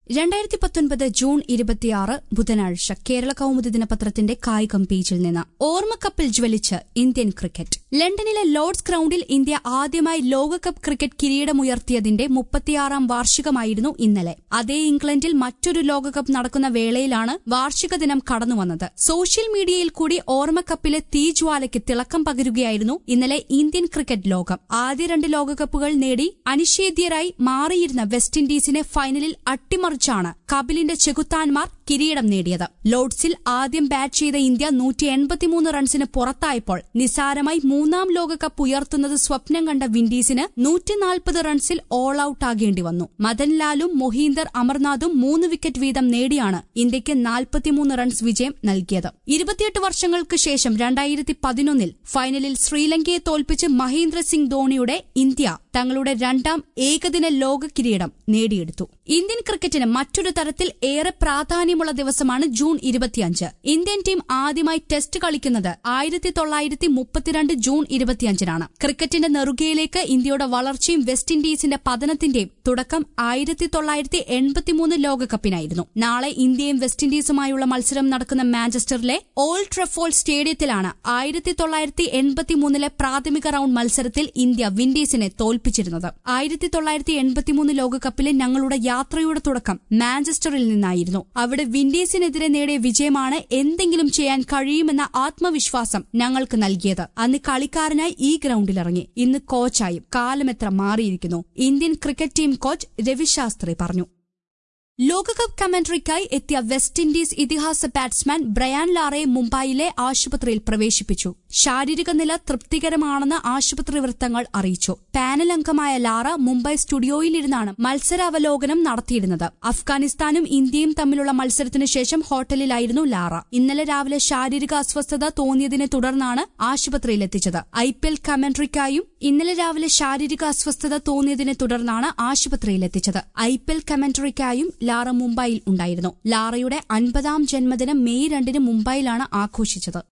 രണ്ടായിരത്തി പത്തൊൻപത് ജൂൺ ഇരുപത്തിയാറ് ബുധനാഴ്ച കേരള കൌമുദി ദിനപത്രത്തിന്റെ കായികം പേജിൽ നിന്ന് ഓർമ്മക്കപ്പിൽ ജ്വലിച്ച് ഇന്ത്യൻ ക്രിക്കറ്റ് ലണ്ടനിലെ ലോർഡ്സ് ഗ്രൌണ്ടിൽ ഇന്ത്യ ആദ്യമായി ലോകകപ്പ് ക്രിക്കറ്റ് കിരീടമുയർത്തിയതിന്റെ മുപ്പത്തിയാറാം വാർഷികമായിരുന്നു ഇന്നലെ അതേ ഇംഗ്ലണ്ടിൽ മറ്റൊരു ലോകകപ്പ് നടക്കുന്ന വേളയിലാണ് വാർഷിക ദിനം കടന്നുവന്നത് സോഷ്യൽ മീഡിയയിൽ കൂടി ഓർമ്മക്കപ്പിലെ തീജ്വാലയ്ക്ക് തിളക്കം പകരുകയായിരുന്നു ഇന്നലെ ഇന്ത്യൻ ക്രിക്കറ്റ് ലോകം ആദ്യ രണ്ട് ലോകകപ്പുകൾ നേടി അനിഷേധ്യരായി മാറിയിരുന്ന വെസ്റ്റ് ഇൻഡീസിനെ ഫൈനലിൽ അട്ടിമറിച്ചാണ് കപിലിന്റെ ചെകുത്താൻമാർ കിരീടം നേടിയത് ലോർഡ്സിൽ ആദ്യം ബാറ്റ് ചെയ്ത ഇന്ത്യ നൂറ്റി എൺപത്തിമൂന്ന് റൺസിന് പുറത്തായപ്പോൾ നിസാരമായി മൂന്നാം ലോകകപ്പ് ഉയർത്തുന്നത് സ്വപ്നം കണ്ട വിൻഡീസിന് നൂറ്റിനാൽപ്പത് റൺസിൽ ഓൾ ഔട്ട് ആകേണ്ടി വന്നു മദൻലാലും മൊഹീന്ദർ അമർനാഥും മൂന്ന് വിക്കറ്റ് വീതം നേടിയാണ് ഇന്ത്യയ്ക്ക് നാൽപ്പത്തിമൂന്ന് റൺസ് വിജയം നൽകിയത് ഇരുപത്തിയെട്ട് വർഷങ്ങൾക്ക് ശേഷം രണ്ടായിരത്തി പതിനൊന്നിൽ ഫൈനലിൽ ശ്രീലങ്കയെ തോൽപ്പിച്ച് മഹേന്ദ്ര സിംഗ് ധോണിയുടെ ഇന്ത്യ തങ്ങളുടെ രണ്ടാം ഏകദിന ലോക കിരീടം നേടിയെടുത്തു ഇന്ത്യൻ ക്രിക്കറ്റിന് മറ്റൊരു തരത്തിൽ ഏറെ പ്രാധാന്യമുള്ള ദിവസമാണ് ജൂൺ ഇരുപത്തിയഞ്ച് ഇന്ത്യൻ ടീം ആദ്യമായി ടെസ്റ്റ് കളിക്കുന്നത് ആയിരത്തി തൊള്ളായിരത്തി മുപ്പത്തിരണ്ട് ജൂൺ ഇരുപത്തിയഞ്ചിനാണ് ക്രിക്കറ്റിന്റെ നെറുകയിലേക്ക് ഇന്ത്യയുടെ വളർച്ചയും വെസ്റ്റ് ഇൻഡീസിന്റെ പതനത്തിന്റെയും തുടക്കം ആയിരത്തി തൊള്ളായിരത്തി എൺപത്തിമൂന്ന് ലോകകപ്പിനായിരുന്നു നാളെ ഇന്ത്യയും വെസ്റ്റ് ഇൻഡീസുമായുള്ള മത്സരം നടക്കുന്ന മാഞ്ചസ്റ്ററിലെ ഓൾഡ് ട്രഫോൾ സ്റ്റേഡിയത്തിലാണ് ആയിരത്തി തൊള്ളായിരത്തി എൺപത്തിമൂന്നിലെ പ്രാഥമിക റൌണ്ട് മത്സരത്തിൽ ഇന്ത്യ വിൻഡീസിനെ തോൽപ്പിച്ചിരുന്നത് ആയിരത്തി തൊള്ളായിരത്തി എൺപത്തിമൂന്ന് ലോകകപ്പിലെ ഞങ്ങളുടെ യാത്രയുടെ തുടക്കം മാഞ്ചസ്റ്ററിൽ നിന്നായിരുന്നു അവിടെ വിൻഡീസിനെതിരെ നേടിയ വിജയമാണ് എന്തെങ്കിലും ചെയ്യാൻ കഴിയുമെന്ന ആത്മവിശ്വാസം ഞങ്ങൾക്ക് നൽകിയത് അന്ന് കളിക്കാരനായി ഈ ഗ്രൌണ്ടിലിറങ്ങി ഇന്ന് കോച്ചായും കാലമെത്ര മാറിയിരിക്കുന്നു Indian cricket team coach Ravi Shastri പറഞ്ഞു ലോകകപ്പ് കമന്ററിക്കായി എത്തിയ വെസ്റ്റ് ഇൻഡീസ് ഇതിഹാസ ബാറ്റ്സ്മാൻ ബ്രയാൻ ലാറയെ മുംബൈയിലെ ആശുപത്രിയിൽ പ്രവേശിപ്പിച്ചു ശാരീരിക നില തൃപ്തികരമാണെന്ന് ആശുപത്രി വൃത്തങ്ങൾ അറിയിച്ചു പാനൽ അംഗമായ ലാറ മുംബൈ സ്റ്റുഡിയോയിലിരുന്നാണ് മത്സരാവലോകനം നടത്തിയിരുന്നത് അഫ്ഗാനിസ്ഥാനും ഇന്ത്യയും തമ്മിലുള്ള മത്സരത്തിനു ശേഷം ഹോട്ടലിലായിരുന്നു ലാറ ഇന്നലെ രാവിലെ ശാരീരിക അസ്വസ്ഥത തോന്നിയതിനെ തുടർന്നാണ് ആശുപത്രിയിലെത്തിച്ചത് ഐ പി എൽ കമന്ററിക്കായും ഇന്നലെ രാവിലെ ശാരീരിക അസ്വസ്ഥത തോന്നിയതിനെ തുടർന്നാണ് ആശുപത്രിയിലെത്തിച്ചത് ഐ പി എൽ കമന്ററിക്കായും ലാറ മുംബൈയിൽ ഉണ്ടായിരുന്നു ലാറയുടെ അൻപതാം ജന്മദിനം മെയ് രണ്ടിന് മുംബൈയിലാണ് ആഘോഷിച്ചത്